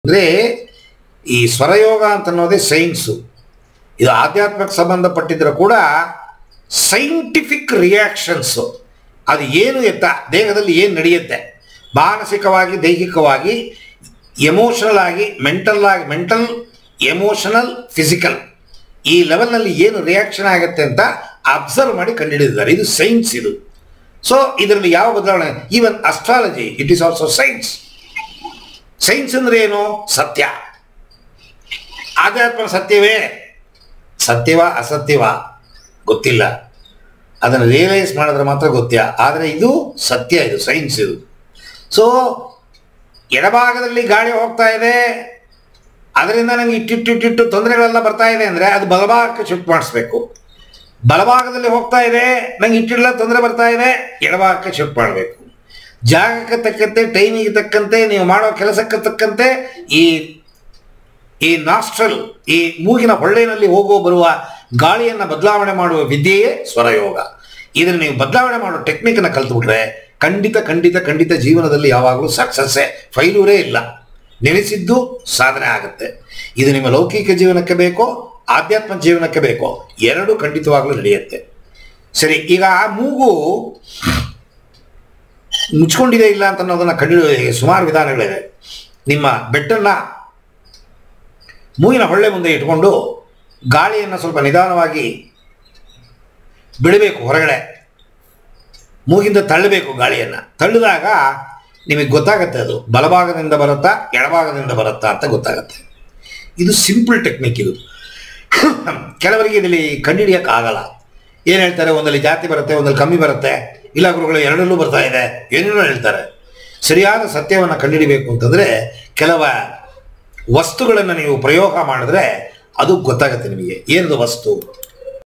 ಅಂದರೆ ಈ ಸ್ವರಯೋಗ ಅಂತ ಅನ್ನೋದೇ ಸೈನ್ಸು ಇದು ಆಧ್ಯಾತ್ಮಕ್ಕೆ ಸಂಬಂಧಪಟ್ಟಿದ್ರು ಕೂಡ ಸೈಂಟಿಫಿಕ್ ರಿಯಾಕ್ಷನ್ಸು ಅದು ಏನು ಎತ್ತ ದೇಹದಲ್ಲಿ ಏನು ನಡೆಯುತ್ತೆ ಮಾನಸಿಕವಾಗಿ ದೈಹಿಕವಾಗಿ ಎಮೋಷನಲ್ ಆಗಿ ಮೆಂಟಲ್ ಆಗಿ ಮೆಂಟಲ್ ಎಮೋಷನಲ್ ಫಿಸಿಕಲ್ ಈ ಲೆವೆಲ್ನಲ್ಲಿ ಏನು ರಿಯಾಕ್ಷನ್ ಆಗುತ್ತೆ ಅಂತ ಅಬ್ಸರ್ವ್ ಮಾಡಿ ಕಂಡುಹಿಡಿದಿದ್ದಾರೆ ಇದು ಸೈನ್ಸ್ ಇದು ಸೊ ಇದರಲ್ಲಿ ಯಾವ ಬದಲಾವಣೆ even astrology it is also science science ಅಂದ್ರೆ ಏನು ಸತ್ಯ ಆಧ್ಯಾತ್ಮ ಸತ್ಯವೇ ಸತ್ಯವ ಅಸತ್ಯವ ಗೊತ್ತಿಲ್ಲ ಅದನ್ನು ರಿಯಲೈಸ್ ಮಾಡಿದ್ರೆ ಮಾತ್ರ ಗೊತ್ತ್ಯ ಆದರೆ ಇದು ಸತ್ಯ ಇದು ಸೈನ್ಸ್ ಇದು ಸೊ ಎಡಭಾಗದಲ್ಲಿ ಗಾಳಿ ಹೋಗ್ತಾ ಇದೆ ಅದರಿಂದ ನನಗೆ ಇಟ್ಟಿಟ್ಟಿಟ್ಟಿಟ್ಟು ತೊಂದರೆಗಳೆಲ್ಲ ಬರ್ತಾ ಇದೆ ಅಂದರೆ ಅದು ಬಲಭಾಗಕ್ಕೆ ಶಿಫ್ಟ್ ಮಾಡಿಸ್ಬೇಕು ಬಲಭಾಗದಲ್ಲಿ ಹೋಗ್ತಾ ಇದೆ ನಂಗೆ ಇಟ್ಟಿಲ್ಲ ತೊಂದರೆ ಬರ್ತಾ ಇದೆ ಎಡಭಾಗಕ್ಕೆ ಶಿಫ್ಟ್ ಮಾಡಬೇಕು ಜಾಗಕ್ಕೆ ತಕ್ಕಂತೆ ಟೈಮಿಗೆ ತಕ್ಕಂತೆ ನೀವು ಮಾಡೋ ಕೆಲಸಕ್ಕೆ ತಕ್ಕಂತೆ ಈ ಈ ನಾಸ್ಟ್ರಲ್ ಈ ಮೂಗಿನ ಹೊಳ್ಳೆನಲ್ಲಿ ಹೋಗುವ ಬರುವ ಗಾಳಿಯನ್ನು ಬದಲಾವಣೆ ಮಾಡುವ ವಿದ್ಯೆಯೇ ಸ್ವರಯೋಗ ಇದನ್ನು ನೀವು ಬದಲಾವಣೆ ಮಾಡೋ ಟೆಕ್ನಿಕನ್ನು ಕಲ್ತ್ಬಿಟ್ರೆ ಖಂಡಿತ ಖಂಡಿತ ಖಂಡಿತ ಜೀವನದಲ್ಲಿ ಯಾವಾಗಲೂ ಸಕ್ಸಸ್ಸೇ ಫೈಲೂರೇ ಇಲ್ಲ ನೆನೆಸಿದ್ದು ಸಾಧನೆ ಆಗುತ್ತೆ ಇದು ನಿಮ್ಮ ಲೌಕಿಕ ಜೀವನಕ್ಕೆ ಬೇಕೋ ಆಧ್ಯಾತ್ಮ ಜೀವನಕ್ಕೆ ಬೇಕೋ ಎರಡೂ ಖಂಡಿತವಾಗ್ಲೂ ನಡೆಯುತ್ತೆ ಸರಿ ಈಗ ಆ ಮೂಗು ಮುಚ್ಕೊಂಡಿದೆ ಇಲ್ಲ ಅಂತ ಅನ್ನೋದನ್ನು ಕಂಡುಹಿಡಿಯೋದು ಸುಮಾರು ವಿಧಾನಗಳಿವೆ ನಿಮ್ಮ ಬೆಟ್ಟನ್ನು ಮೂಗಿನ ಹೊಳ್ಳೆ ಮುಂದೆ ಇಟ್ಕೊಂಡು ಗಾಳಿಯನ್ನು ಸ್ವಲ್ಪ ನಿಧಾನವಾಗಿ ಬಿಡಬೇಕು ಹೊರಗಡೆ ಮೂಗಿಂದ ತಳ್ಳಬೇಕು ಗಾಳಿಯನ್ನು ತಳ್ಳಿದಾಗ ನಿಮಗೆ ಗೊತ್ತಾಗತ್ತೆ ಅದು ಬಲಭಾಗದಿಂದ ಬರುತ್ತಾ ಎಡಭಾಗದಿಂದ ಬರುತ್ತಾ ಅಂತ ಗೊತ್ತಾಗತ್ತೆ ಇದು ಸಿಂಪಲ್ ಟೆಕ್ನಿಕ್ ಇದು ಕೆಲವರಿಗೆ ಇದರಲ್ಲಿ ಕಂಡುಹಿಡಿಯೋಕ್ಕಾಗಲ್ಲ ಏನು ಹೇಳ್ತಾರೆ ಒಂದಲ್ಲಿ ಜಾತಿ ಬರುತ್ತೆ ಒಂದಲ್ಲಿ ಕಮ್ಮಿ ಬರುತ್ತೆ ಇಲ್ಲ ಗುರುಗಳು ಎರಡಲ್ಲೂ ಬರ್ತಾ ಇದೆ ಏನೇನೋ ಹೇಳ್ತಾರೆ ಸರಿಯಾದ ಸತ್ಯವನ್ನು ಕಂಡುಹಿಡಿಬೇಕು ಅಂತಂದರೆ ಕೆಲವ ವಸ್ತುಗಳನ್ನು ನೀವು ಪ್ರಯೋಗ ಮಾಡಿದ್ರೆ ಅದು ಗೊತ್ತಾಗುತ್ತೆ ನಿಮಗೆ ಏನದು ವಸ್ತು